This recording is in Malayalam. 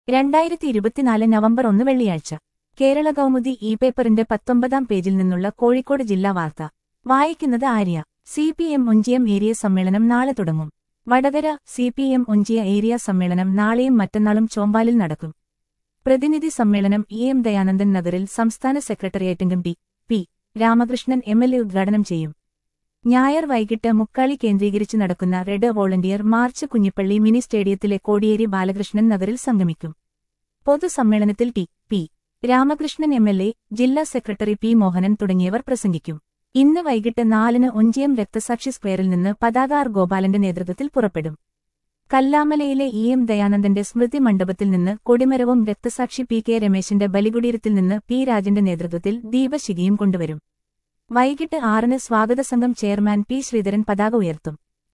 രണ്ടായിരത്തി ഇരുപത്തിനാല് നവംബർ ഒന്ന് വെള്ളിയാഴ്ച കേരള കൗമുദി ഇ പേപ്പറിന്റെ പത്തൊമ്പതാം പേജിൽ നിന്നുള്ള കോഴിക്കോട് ജില്ലാ വാർത്ത വായിക്കുന്നത് Arya C P M Onchiyam area സമ്മേളനം നാളെ തുടങ്ങും Vadakara C P M Onchiya area സമ്മേളനം നാളെയും മറ്റന്നാളും ചോമ്പാലിൽ നടക്കും പ്രതിനിധി സമ്മേളനം ഇ എം ദയാനന്ദൻ നഗറിൽ സംസ്ഥാന സെക്രട്ടേറിയറ്റംഗം P P Ramakrishnan M L A ഉദ്ഘാടനം ചെയ്യും ഞായർ വൈകിട്ട് മുക്കാളി കേന്ദ്രീകരിച്ച് നടക്കുന്ന red volunteer march Kunjippally mini സ്റ്റേഡിയത്തിലെ കോടിയേരി ബാലകൃഷ്ണൻ നഗറിൽ സംഗമിക്കും പൊതുസമ്മേളനത്തിൽ T P Ramakrishnan M L A ജില്ലാ സെക്രട്ടറി പി മോഹനൻ തുടങ്ങിയവർ പ്രസംഗിക്കും ഇന്ന് വൈകിട്ട് നാലിന് ഒഞ്ചിയം രക്തസാക്ഷി സ്ക്വയറിൽ നിന്ന് പതാക ആർ ഗോപാലന്റെ നേതൃത്വത്തിൽ പുറപ്പെടും കല്ലാമലയിലെ ഇ എം ദയാനന്ദന്റെ സ്മൃതി മണ്ഡപത്തിൽ നിന്ന് കൊടിമരവും രക്തസാക്ഷി പി കെ രമേശിന്റെ ബലികുടീരത്തിൽ നിന്ന് പി രാജന്റെ നേതൃത്വത്തിൽ ദീപശിഖയും കൊണ്ടുവരും വൈകിട്ട് ആറിന് സ്വാഗത സംഘം ചെയർമാൻ പി ശ്രീധരൻ പതാക ഉയർത്തും